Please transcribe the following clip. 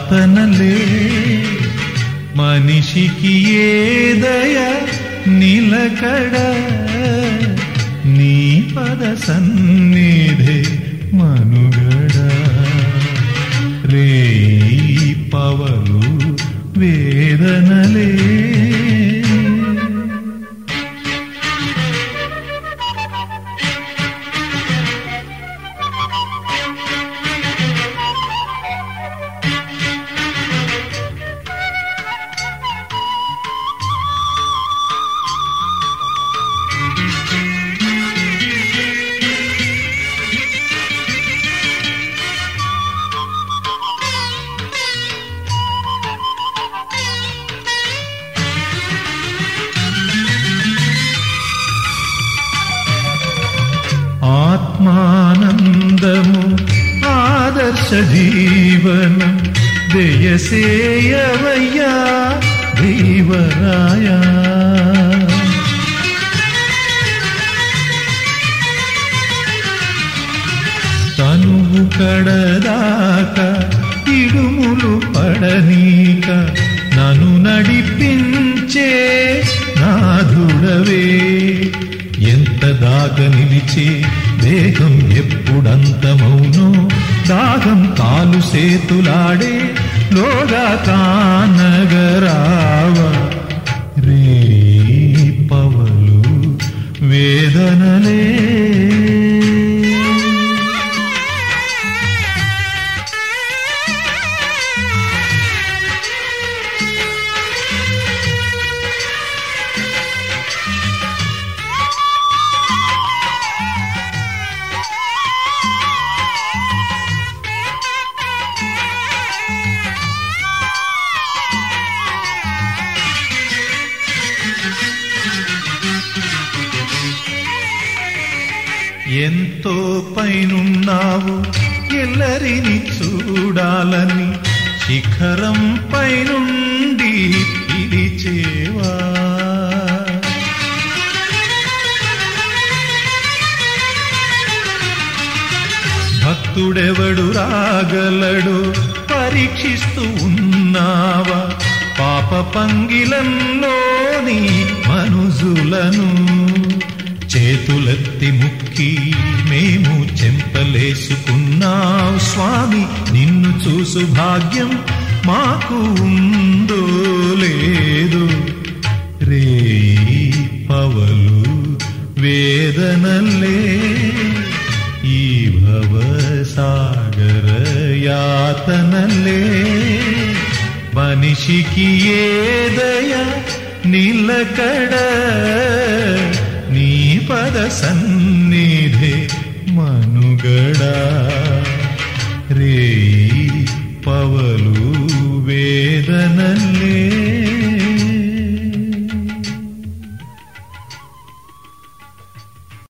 యాతనలే మనిషికి ఏదయ నిలకడ నీ పద సన్నిధే మనుగడ రే పవలు వేదనలే ఆత్మానందము ఆదర్శ జీవనం దయసేయవయ్యా దేవరాయా తనువు కడదాక ఇడుములు పడనీక నన్ను నడిపించే నాథుడవే ఎంత దాకా నిలిచే దేహం ఎప్పుడంతమౌనో దాహం కాలు సేతులాడే లోగా కానగరావ రే పవలు వేదనలే ఎంతో పైనున్నావు ఎల్లరిని చూడాలని శిఖరం పైనుండి పిలిచేవా భక్తుడెవడు రాగలడు పరీక్షిస్తూ ఉన్నావా పాప పంగిలంలోని మనుజులను చేతులెత్తి ముక్కి మేము చెంపలేసుకున్నావు స్వామి నిన్ను చూసు భాగ్యం మాకు ఉందో లేదు రే పవలు వేదనలే ఈ భవసాగర యాతనలే మనిషికి ఏదయ నిలకడ నీ పద సన్నిధే మనుగడ రే పవలు